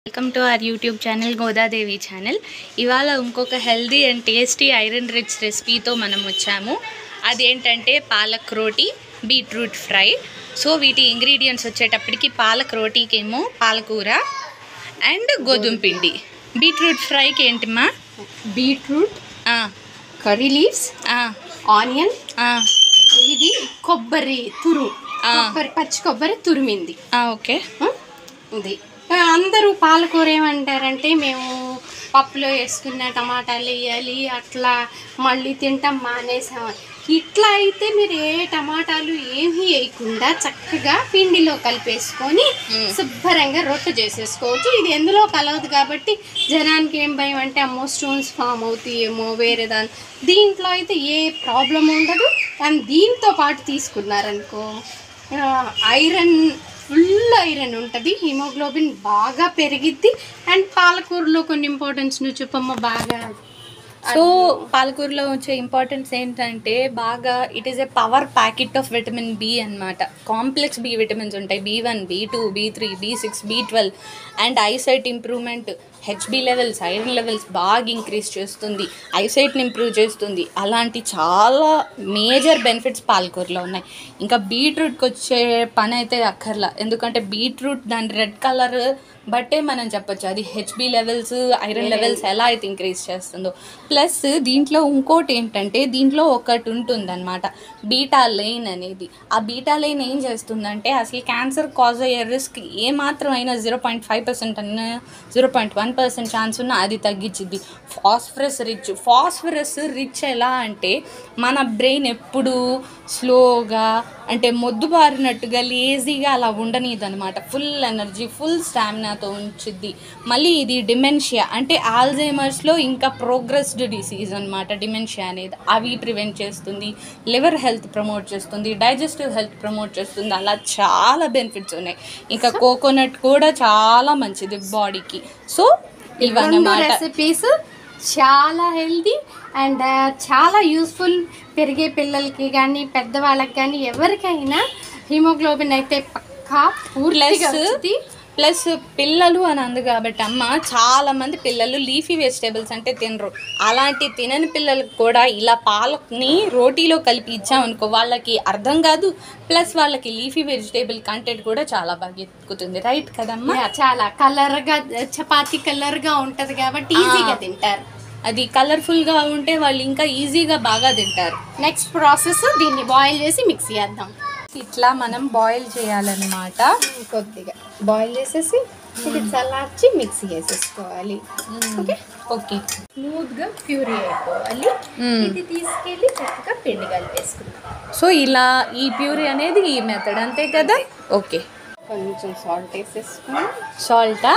Welcome to our YouTube channel Godadevi channel ఇవాళ ఇంకొక healthy and tasty iron rich రెసిపీతో మనం వచ్చాము అదేంటంటే పాలక్ రోటీ బీట్రూట్ ఫ్రై సో వీటి ఇంగ్రీడియంట్స్ వచ్చేటప్పటికి పాలక్ రోటీకి ఏమో పాలకూర అండ్ గోధుమ పిండి బీట్రూట్ ఫ్రైకి ఏంటిమ్మా బీట్రూట్ ఆ, కర్రీ లీవ్స్ ఆ, ఆనియన్ ఆ, ఇది కొబ్బరి తురు ఆ. కొబ్బరి పచ్చి కొబ్బరి తురిమింది ఆ, ఓకే ఆ, ఇది ఆ, అందరూ పాలకూర ఏమంటారంటే మేము పప్పులో వేసుకున్న టమాటాలు వేయాలి అట్లా మళ్ళీ తింటాం మానేసాం ఇట్లా అయితే మీరు ఏ టమాటాలు ఏమీ వేయకుండా చక్కగా పిండిలో కలిపేసుకొని మ్మ్. శుభ్రంగా రొట్టె చేసేసుకోవచ్చు ఇది ఎందులో కలవదు కాబట్టి జనానికి ఏం భయం అంటే అమ్మో స్టోన్స్ ఫామ్ అవుతాయేమో వేరే దాని దీంట్లో అయితే ఏ ప్రాబ్లం ఉండదు అండ్ దీంతో పాటు తీసుకున్నారనుకో ఆ, ఐరన్ ఫుల్ ఐరన్ ఉంటుంది హిమోగ్లోబిన్ బాగా పెరిగిద్ది అండ్ పాలకూరలో కొన్ని ఇంపార్టెన్స్ నువ్వు చెప్పమ్మ బాగా సో పాలకూరలో వచ్చే ఇంపార్టెన్స్ ఏంటంటే బాగా it is a power packet of vitamin B అన్నమాట కాంప్లెక్స్ బి విటమిన్స్ ఉంటాయి B one B two B three B six B twelve and eyesight improvement HB levels iron levels బాగా ఇంక్రీజ్ చేస్తుంది ఐసైట్ని improve చేస్తుంది అలాంటి చాలా మేజర్ బెనిఫిట్స్ పాలకూరలో ఉన్నాయి ఇంకా బీట్రూట్కి వచ్చే పని అయితే అక్కర్లా ఎందుకంటే బీట్రూట్ దాని రెడ్ కలర్ బట్టే మనం చెప్పొచ్చు అది హెచ్బి లెవెల్స్ ఐరన్ లెవెల్స్ ఎలా అయితే ఇంక్రీజ్ చేస్తుందో ప్లస్ దీంట్లో ఇంకోటి ఏంటంటే దీంట్లో ఒకటి ఉంటుంది అనమాట బీటా లైన్ అనేది ఆ బీటా లైన్ ఏం చేస్తుందంటే అసలు క్యాన్సర్ కాజ్ అయ్యే రిస్క్ ఏ మాత్రం అయినా జీరో పాయింట్ ఫైవ్ పర్సెంట్ అన్న zero point one percent chance ఉన్నా అది తగ్గించిద్ది ఫాస్ఫరస్ రిచ్ ఫాస్ఫరస్ రిచ్ ఎలా అంటే మన బ్రెయిన్ ఎప్పుడు స్లోగా అంటే మొద్దుబారినట్టుగా లేజీగా అలా ఉండనీది అనమాట ఫుల్ ఎనర్జీ ఫుల్ స్టామినాతో ఉంచుద్ది మళ్ళీ ఇది డిమెన్షియా అంటే ఆల్జైమర్స్లో ఇంకా ప్రోగ్రెస్డ్ డిసీజ్ అనమాట డిమెన్షియా అనేది అవి ప్రివెంట్ చేస్తుంది లివర్ హెల్త్ ప్రమోట్ చేస్తుంది డైజెస్టివ్ హెల్త్ ప్రమోట్ చేస్తుంది అలా చాలా బెనిఫిట్స్ ఉన్నాయి ఇంకా కోకోనట్ కూడా చాలా మంచిది బాడీకి సో రెండు ఇవన్నమాట రెసిపీస్ చాలా హెల్దీ అండ్ చాలా యూస్ఫుల్ పెరిగే పిల్లలకి కానీ పెద్దవాళ్ళకి కానీ ఎవరికైనా హిమోగ్లోబిన్ అయితే పక్కా పూర్తిగా Plus- వచ్చింది ప్లస్ పిల్లలు అని అంది కాబట్టి అమ్మ చాలా మంది పిల్లలు లీఫీ వెజిటేబుల్స్ అంటే తినరు అలాంటి తినని పిల్లలకు కూడా ఇలా పాలక్ని రోటీలో కలిపి ఇచ్చామనుకో వాళ్ళకి అర్థం కాదు ప్లస్ వాళ్ళకి లీఫీ వెజిటేబుల్ కంటెంట్ కూడా చాలా బాగా ఎక్కుతుంది రైట్ కదమ్మా Yeah, చాలా కలర్ గా చపాతి కలర్ గా ఉంటది కాబట్టి ఈజీగా తింటారు అది కలర్ఫుల్గా ఉంటే వాళ్ళు ఇంకా ఈజీగా బాగా తింటారు నెక్స్ట్ ప్రాసెస్ దీన్ని బాయిల్ చేసి మిక్సీ చేద్దాం ఇట్లా మనం బాయిల్ చేయాలన్నమాట కొద్దిగా బాయిల్ చేసేసి ఇది చల్లార్చి మిక్సీ వేసేసుకోవాలి ఓకే ఓకే స్మూత్ గా ప్యూరీ అయిపోవాలి ఇది తీసుకెళ్ళి చక్కగా పిండి కలిపేసుకుందాం సో ఇలా ఈ ప్యూరీ అనేది ఈ మెథడ్ అంతే కదా ఓకే కొంచెం సాల్ట్ వేసేసుకొని సాల్టా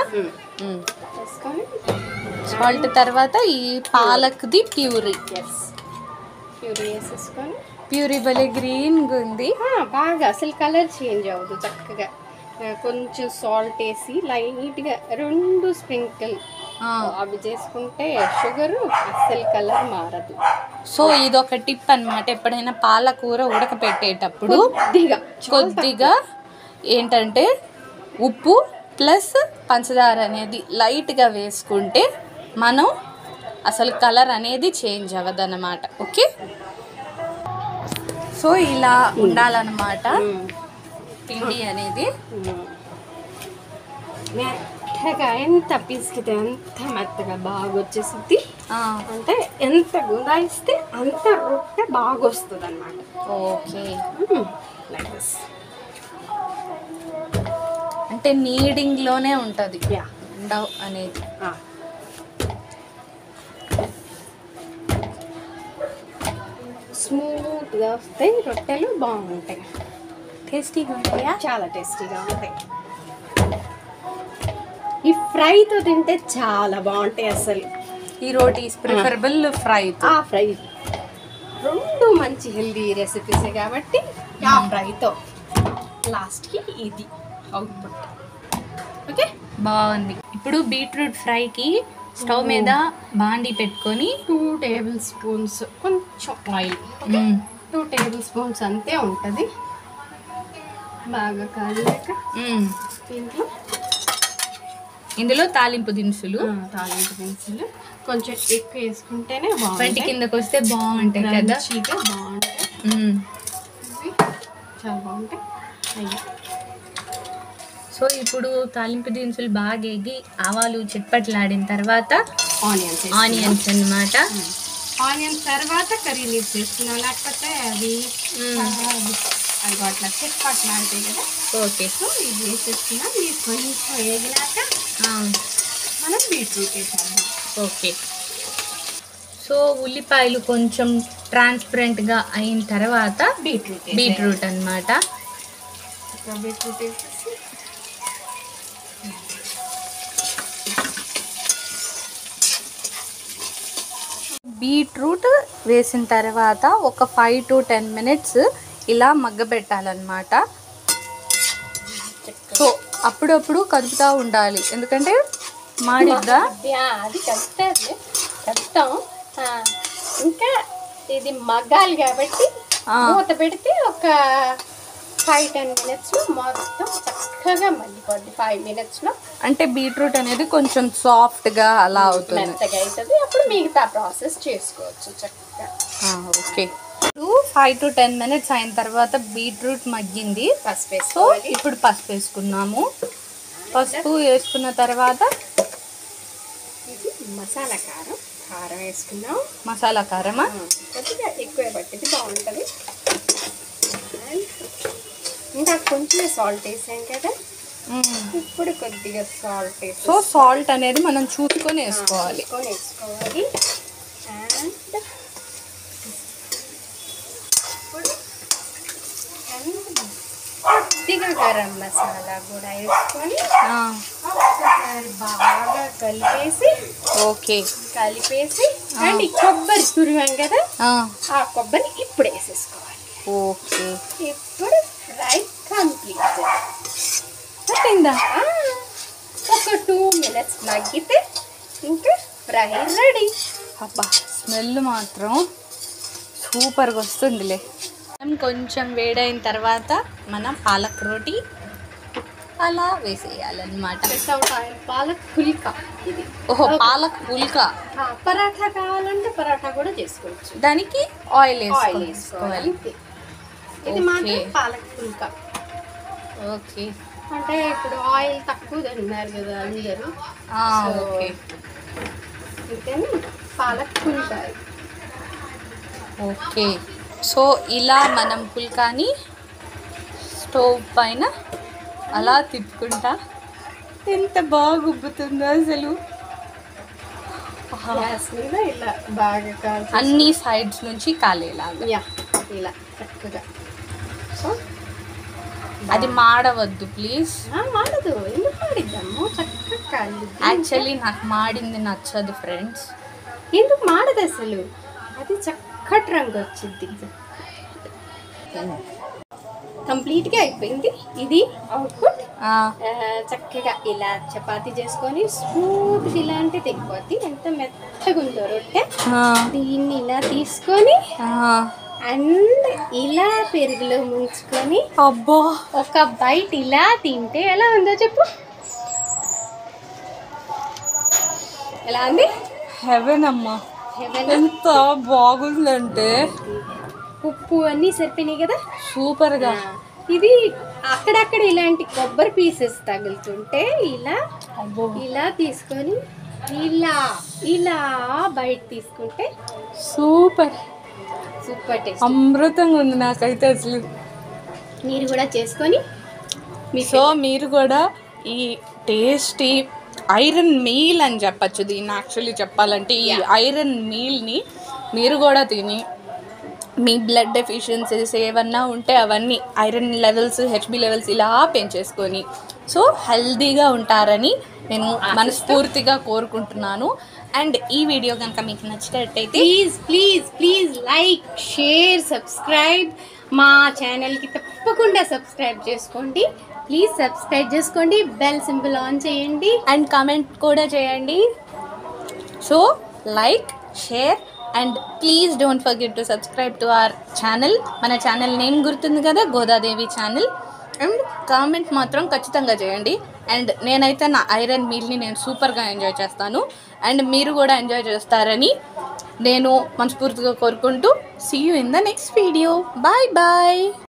వేసుకొని సాల్ట్ తర్వాత ఈ పాలక్ది ప్యూరీ ఎస్ ప్యూరీ వేసేసుకొని ప్యూరీ భలే గ్రీన్గా ఉంది ఆ, బాగా అసలు కలర్ చేంజ్ అవ్వదు చక్కగా ఆ, కొంచెం సాల్ట్ వేసి లైట్గా రెండు స్ప్రింకిల్ ఆ, అవి చేసుకుంటే షుగర్ అస్సలు కలర్ మారదు సో ఇది ఒక టిప్ అన్నమాట ఎప్పుడైనా పాలకూర ఉడకపెట్టేటప్పుడు కొద్దిగా కొద్దిగా ఏంటంటే ఉప్పు ప్లస్ పంచదార అనేది లైట్గా వేసుకుంటే మనం అసలు కలర్ అనేది చేంజ్ అవ్వదన్నమాట ఓకే సో ఇలా ఉండాలన్నమాట పిండి అనేది మెత్తగా ఎంత పిసికితే అంత మెత్తగా బాగా వచ్చేసింది ఆ, అంటే ఎంత గుండాయిస్తే అంత రొట్టె బాగా వస్తుంది అనమాట ఓకే అంటే నీడింగ్లోనే ఉంటుంది యా డవ్ అనేది స్మూత్గా వస్తాయి రొట్టెలు బాగుంటాయి టేస్టీగా ఉంటాయా చాలా టేస్టీగా ఉంటాయి ఈ ఫ్రైతో తింటే చాలా బాగుంటాయి అసలు ఈ రోటీస్ ప్రిఫరబుల్ ఫ్రై ఆ ఫ్రై రెండు మంచి హెల్దీ రెసిపీసే కాబట్టి ఆ ఫ్రైతో లాస్ట్కి ఇది అవుట్పుట్ ఓకే బాగుంది ఇప్పుడు బీట్రూట్ ఫ్రైకి స్టవ్ మీద బాండి పెట్టుకొని టూ టేబుల్ స్పూన్స్ కొంచెం ఆయిల్ మ్మ్. టూ టేబుల్ స్పూన్స్ అంతే ఉంటుంది బాగా కాలేక మ్మ్. దీంట్లో ఇందులో తాలింపు దినుసులు ఆ, తాలింపు దినుసులు కొంచెం ఎక్కువ వేసుకుంటేనే పంటి బాగుంటాయి కిందకు వస్తే బాగుంటాయి కదా క్రంచీగా బాగుంటాయి మ్మ్. ఇవి చాలా బాగుంటాయి అయ్యి సో ఇప్పుడు తాలింపు దినుసులు బాగా ఎగి ఆవాలు చిట్పట్లాడిన తర్వాత ఆనియన్స్ ఆనియన్స్ అన్నమాట ఆనియన్స్ తర్వాత కర్రీ లీవ్స్ వేసుకున్నాం లేకపోతే అవి ఆ, అవి అట్లా చిట్పట్లాడతాయి కదా ఓకే సో ఇది వేసేసుకున్నాం ఇది కొంచెం వేగినాక మనం బీట్రూట్ వేసాము ఓకే సో ఉల్లిపాయలు కొంచెం ట్రాన్స్పరెంట్గా అయిన తర్వాత బీట్రూట్ బీట్రూట్ అన్నమాట బీట్రూట్ వేసేసి బీట్రూట్ వేసిన తర్వాత ఒక ఫైవ్ టు టెన్ మినిట్స్ ఇలా మగ్గబెట్టాలన్నమాట సో అప్పుడప్పుడు కదుపుతూ ఉండాలి ఎందుకంటే మాడిద్దా యా, అది కలుపుతుంది కలుపుతాం ఆ, ఇంకా ఇది మగ్గాలి కాబట్టి ఆ. మూత పెడితే ఒక ఫైవ్ టెన్ మినిట్స్లో మొత్తం చక్కగా మగ్గిపోద్ది ఫైవ్ మినిట్స్లో అంటే బీట్రూట్ అనేది కొంచెం సాఫ్ట్గా అలా అవుతుంది మెత్తగా అవుతుంది అప్పుడు మిగతా ప్రాసెస్ చేసుకోవచ్చు చక్కగా ఆ, ఓకే ఇప్పుడు ఫైవ్ టు టెన్ మినిట్స్ అయిన తర్వాత బీట్రూట్ మగ్గింది పసుపు సో వేసుకోవాలి ఇప్పుడు పసుపు వేసుకున్నాము పసుపు వేసుకున్న తర్వాత ఇది మసాలా కారం కారం వేసుకున్నాం మసాలా కారమా ఆ, కొద్దిగా ఎక్కువ పట్టింది బాగుంటుంది And ఇంకా కొంచెం సాల్ట్ వేసాం కదా మ్మ్. ఇప్పుడు కొద్దిగా సాల్ట్ వేసి సో సాల్ట్ అనేది మనం చూసుకొని వేసుకోవాలి వేసుకొని వేసుకోవాలి అండ్ ఇప్పుడు and కొద్దిగా గరం మసాలా కూడా వేసుకొని ఆ, ఒక్కసారి బాగా కలిపేసి ఓకే కలిపేసి అండ్ ఈ కొబ్బరి తురివాం కదా ఆ, ఆ కొబ్బరి ఇప్పుడు వేసేసుకోవాలి ఓకే ఇప్పుడు ఫ్రై కంప్లీట్ పట్టిందా ఒక టూ మినిట్స్ మగ్గితే ఇంకా ఫ్రై రెడీ అబ్బా స్మెల్ మాత్రం సూపర్గా వస్తుందిలే కొంచెం వేడైన తర్వాత మనం పాలక్ రోటి అలా వేసేయాలన్నమాట వితౌట్ ఆయిల్ పాలక్ పుల్కా ఇది ఓహో పాలక్ పుల్కా ఆ, పరాఠా కావాలంటే పరాఠా కూడా చేసుకోవచ్చు దానికి ఆయిల్ ఆయిల్ వేసుకోవాలి వేసుకోవాలి అంతే. ఇది ఓకే. మాత్రం పాలక్ పుల్కా ఓకే అంటే ఇప్పుడు ఆయిల్ తక్కువ తిన్నారు కదా అందరూ ఆ, So, ఓకే అందుకని పాలక్ పుల్కా ఇది. ఓకే సో ఇలా మనం పుల్కాని స్టవ్ పైన అలా తిప్పుకుంటా ఎంత బాగా ఉబ్బుతుందో అసలు గ్యాస్ మీద ఇలా బాగా కాల్చి అన్ని సైడ్స్ నుంచి కాలేలాగా యా ఇలా చక్కగా సో అది మాడవద్దు ప్లీజ్ ఆ, మాడదు ఎందుకు మాడిద్దాము చక్కగా కాలిద్ది యాక్చువల్లీ నాకు మాడింది నచ్చదు ఫ్రెండ్స్ ఎందుకు మాడదు అసలు అది చక్కటి రంగు వచ్చింది కంప్లీట్గా అయిపోయింది ఇది అవుట్పుట్ చక్కగా ఇలా చపాతీ చేసుకొని స్మూత్ ఇలాంటి తెగిపోద్ది ఎంత మెత్తగా ఉందో రొట్టె దీన్ని ఇలా తీసుకొని అండ్ ఇలా పెరుగులో ముంచుకొని అబ్బా ఒక బైట్ ఇలా తింటే ఎలా ఉందో చెప్పు ఎలా ఉంది హెవెన్ అమ్మా Heaven. ఎంత బాగుందంటే ఉప్పు అన్నీ సరిపోయినాయి కదా సూపర్గా ఇది అక్కడక్కడ ఇలాంటి కొబ్బరి పీసెస్ తగులుతుంటే ఇలా అబ్బో ఇలా తీసుకొని ఇలా ఇలా బయట తీసుకుంటే సూపర్ సూపర్ టేస్ట్ అమృతంగా ఉంది నాకైతే అసలు మీరు కూడా చేసుకొని మీ సో మీరు కూడా ఈ టేస్టీ ఐరన్ మీల్ అని చెప్పచ్చు దీన్ని యాక్చువల్లీ చెప్పాలంటే ఈ ఐరన్ మీల్ని మీరు కూడా తిని మీ బ్లడ్ డెఫిషియన్సీస్ ఏమన్నా ఉంటే అవన్నీ ఐరన్ లెవెల్స్ హెచ్బి లెవెల్స్ ఇలా పెంచేసుకొని సో హెల్దీగా ఉంటారని నేను మనస్ఫూర్తిగా కోరుకుంటున్నాను అండ్ ఈ వీడియో కనుక మీకు నచ్చినట్టయితే please please please like share subscribe మా ఛానల్కి తప్పకుండా సబ్స్క్రైబ్ చేసుకోండి ప్లీజ్ సబ్స్క్రైబ్ చేసుకోండి బెల్ సింబల్ ఆన్ చేయండి అండ్ కామెంట్ కూడా చేయండి so like share and please don't forget to subscribe to our channel మన ఛానల్ నేమ్ గుర్తుంది కదా గోదాదేవి ఛానల్ అండ్ కామెంట్ మాత్రం ఖచ్చితంగా చేయండి అండ్ నేనైతే నా ఐరన్ మీల్ని నేను సూపర్గా ఎంజాయ్ చేస్తాను అండ్ మీరు కూడా ఎంజాయ్ చేస్తారని నేను మనస్ఫూర్తిగా కోరుకుంటూ see you in the next video bye bye